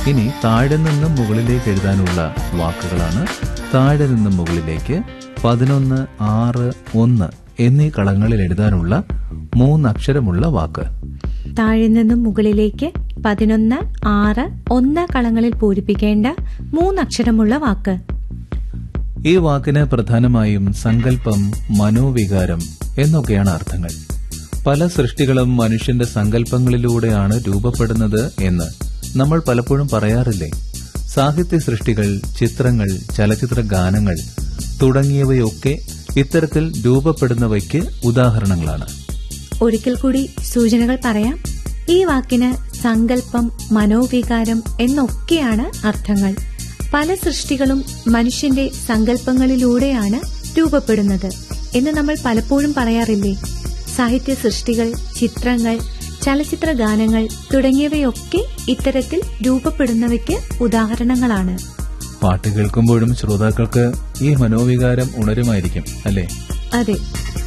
ഇനി താഴെ നിന്നും മുകളിലേക്ക് എഴുതാനുള്ള വാക്കുകളാണ് താഴെ നിന്നും മുകളിലേക്ക് പതിനൊന്ന് ആറ് ഒന്ന് എന്നീ കളങ്ങളിൽ എഴുതാനുള്ള മൂന്നക്ഷരമുള്ള വാക്ക് താഴെ നിന്നും മുകളിലേക്ക് പതിനൊന്ന് ആറ് ഒന്ന് കളങ്ങളിൽ പൂരിപ്പിക്കേണ്ട മൂന്നക്ഷരമുള്ള വാക്ക് ഈ വാക്കിന് പ്രധാനമായും സങ്കല്പം മനോവികാരം എന്നൊക്കെയാണ് അർത്ഥങ്ങൾ പല സൃഷ്ടികളും മനുഷ്യന്റെ സങ്കല്പങ്ങളിലൂടെയാണ് രൂപപ്പെടുന്നത് എന്ന് നമ്മൾ പലപ്പോഴും പറയാറില്ലേ സാഹിത്യ സൃഷ്ടികൾ ചിത്രങ്ങൾ ചലച്ചിത്ര ഗാനങ്ങൾ തുടങ്ങിയവയൊക്കെ ഇത്തരത്തിൽ രൂപപ്പെടുന്നവയ്ക്ക് ഉദാഹരണങ്ങളാണ് ഒരിക്കൽ കൂടി സൂചനകൾ പറയാം ഈ വാക്കിന് സങ്കല്പം മനോവികാരം എന്നൊക്കെയാണ് അർത്ഥങ്ങൾ പല സൃഷ്ടികളും മനുഷ്യന്റെ സങ്കല്പങ്ങളിലൂടെയാണ് രൂപപ്പെടുന്നത് എന്ന് നമ്മൾ പലപ്പോഴും പറയാറില്ലേ സാഹിത്യ സൃഷ്ടികൾ ചിത്രങ്ങൾ ചലച്ചിത്ര ഗാനങ്ങൾ തുടങ്ങിയവയൊക്കെ ഇത്തരത്തിൽ രൂപപ്പെടുന്നവയ്ക്ക് ഉദാഹരണങ്ങളാണ് പാട്ട് കേൾക്കുമ്പോഴും ശ്രോതാക്കൾക്ക് ഈ മനോവികാരം ഉണരുമായിരിക്കും അല്ലേ അതെ